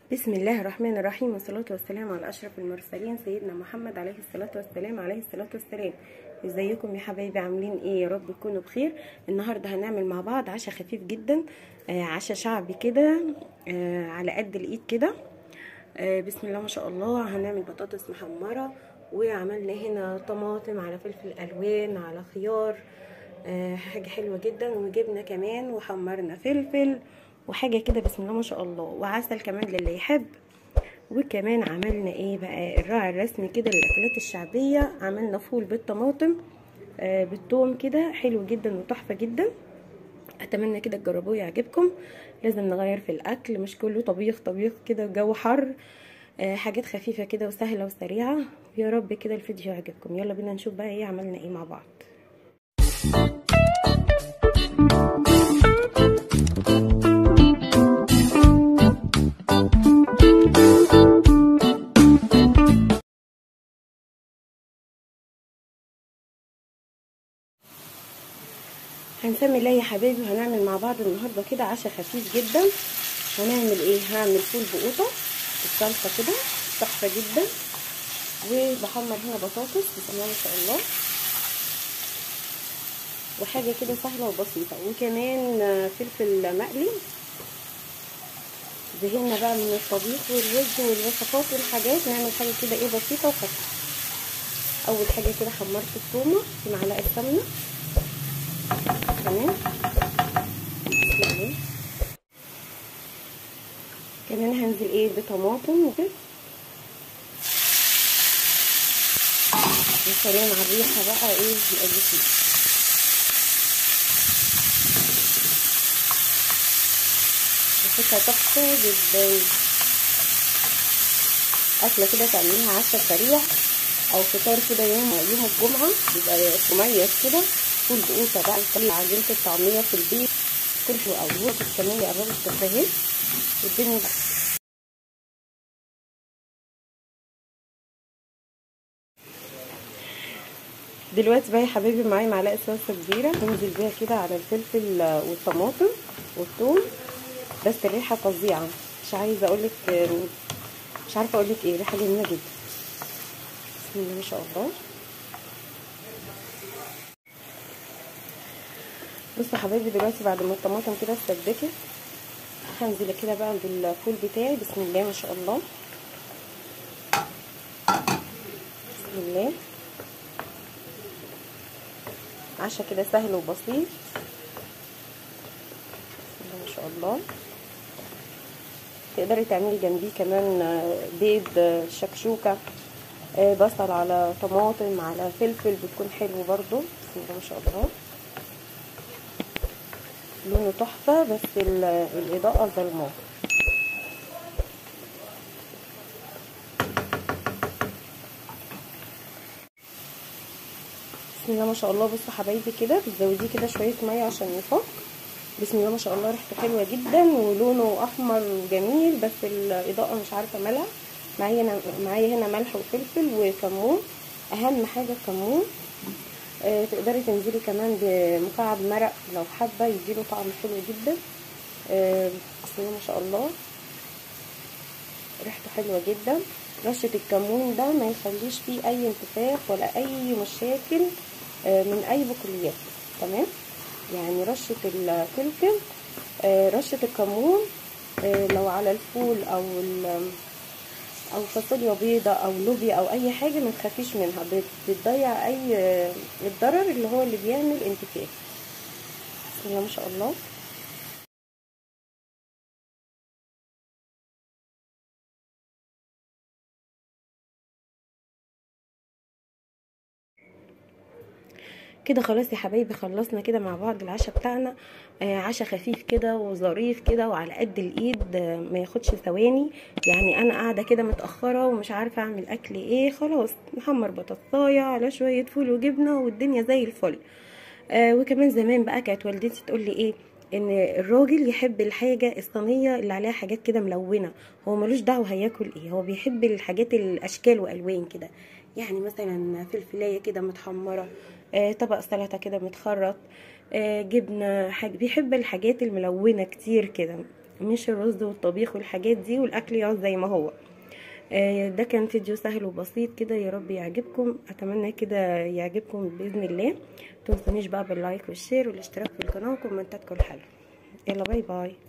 بسم الله الرحمن الرحيم والصلاة والسلام على أشرف المرسلين سيدنا محمد عليه الصلاة والسلام عليه الصلاة والسلام ازيكم يا حبايبي عاملين ايه يا رب تكونوا بخير النهارده هنعمل مع بعض عشاء خفيف جدا آه عشاء شعبي كده آه على قد الايد كده آه بسم الله ما شاء الله هنعمل بطاطس محمره وعملنا هنا طماطم على فلفل الوان على خيار آه حاجه حلوه جدا وجبنا كمان وحمرنا فلفل وحاجه كده بسم الله ما شاء الله وعسل كمان للي يحب وكمان عملنا ايه بقى الراعي الرسمي كده للاكلات الشعبيه عملنا فول بالطماطم آه بالثوم كده حلو جدا وتحفه جدا اتمنى كده تجربوه يعجبكم لازم نغير في الاكل مش كله طبيخ طبيخ كده الجو حر آه حاجات خفيفه كده وسهله وسريعه يا رب كده الفيديو يعجبكم يلا بينا نشوف بقى ايه عملنا ايه مع بعض هنسمي الله يا حبايبي وهنعمل مع بعض النهارده كده عشاء خفيف جدا هنعمل ايه هعمل فول بقوطه بالصلصه كده تحفه جدا وبحمر هنا بطاطس بسم الله ما شاء الله وحاجه كده سهله وبسيطه وكمان فلفل مقلي زهقنا بقى من الطبيخ والرز والوصفات والحاجات نعمل حاجه كده ايه بسيطه وخفيفه اول حاجه كده حمرت الثومه في معلقه سمنه كمان كمان هنزل ايه بطماطم وكده وسلام على الريحه بقى ايه يبقى فيه ريحتها تحفه جدا اكله كده تعمليها عشاء سريع او فطار كده يوم يوم الجمعه بيبقى مميز كده فول بقوطه بقى نطلع عجينه الطعميه في البيت كل شويه او الوقت كمان قربت تتفهم والدنيا دلوقتي بقى يا حبايبي معايا معلقه صلصه كبيره هنزل بيها كده على الفلفل والطماطم والثوم بس الريحه فظيعه مش عايزه اقول لك مش عارفه اقول لك ايه ريحه جميله جدا بسم الله ما شاء الله بصوا حبايبي دلوقتي بعد ما الطماطم كده اتسبكت هنزل كده بقى بالفول بتاعي بسم الله ما شاء الله بسم الله عشا كده سهل وبسيط بسم الله ما شاء الله تقدري تعملي جنبيه كمان بيض شكشوكه بصل على طماطم على فلفل بتكون حلو برضو بسم الله ما شاء الله لونه تحفة بس الإضاءة ظلماه بسم الله ما شاء الله بصوا حبايبي كده بتزوديه كده شوية مية عشان يفك بسم الله ما شاء الله ريحته حلوة جدا ولونه أحمر وجميل بس الإضاءة مش عارفة مالها معايا هنا معايا هنا ملح وفلفل وكمون أهم حاجة الكمون آه تقدري تنزلي كمان بمكعب مرق لو حابه يديله طعم حلو جدا آه بسم الله ما شاء الله ريحته حلوه جدا رشه الكمون ده ما يخليش فيه اي انتفاخ ولا اي مشاكل آه من اي بقوليات تمام يعني رشه الفلفل رشه الكمون لو على الفول او او فاصوليا بيضة او لوبيا او اي حاجة ما تخافيش منها بتضيع اي الضرر اللي هو اللي بيعمل انتفاخ بسم الله ما شاء الله كده خلاص يا حبايبي خلصنا كده مع بعض العشاء بتاعنا آه عشاء خفيف كده وظريف كده وعلى قد الايد آه ما ياخدش ثواني يعني انا قاعده كده متاخره ومش عارفه اعمل اكل ايه خلاص نحمر بطاطايه على شويه فول وجبنه والدنيا زي الفل آه وكمان زمان بقى كانت والدتي تقول لي ايه ان الراجل يحب الحاجه الصينيه اللي عليها حاجات كده ملونه هو ملوش دعوه هياكل ايه هو بيحب الحاجات الاشكال والوان كده يعني مثلا فلفلايه كده متحمره آه طبق سلطه كده متخرط آه جبنه حاجه بيحب الحاجات الملونه كتير كده مش الرز والطبيخ والحاجات دي والاكل يقعد زي ما هو آه، ده كان فيديو سهل وبسيط كده يا رب يعجبكم اتمنى كده يعجبكم باذن الله متنسونيش بقى باللايك والشير والاشتراك في القناه وكومنتاتكم الحلوه يلا باي باي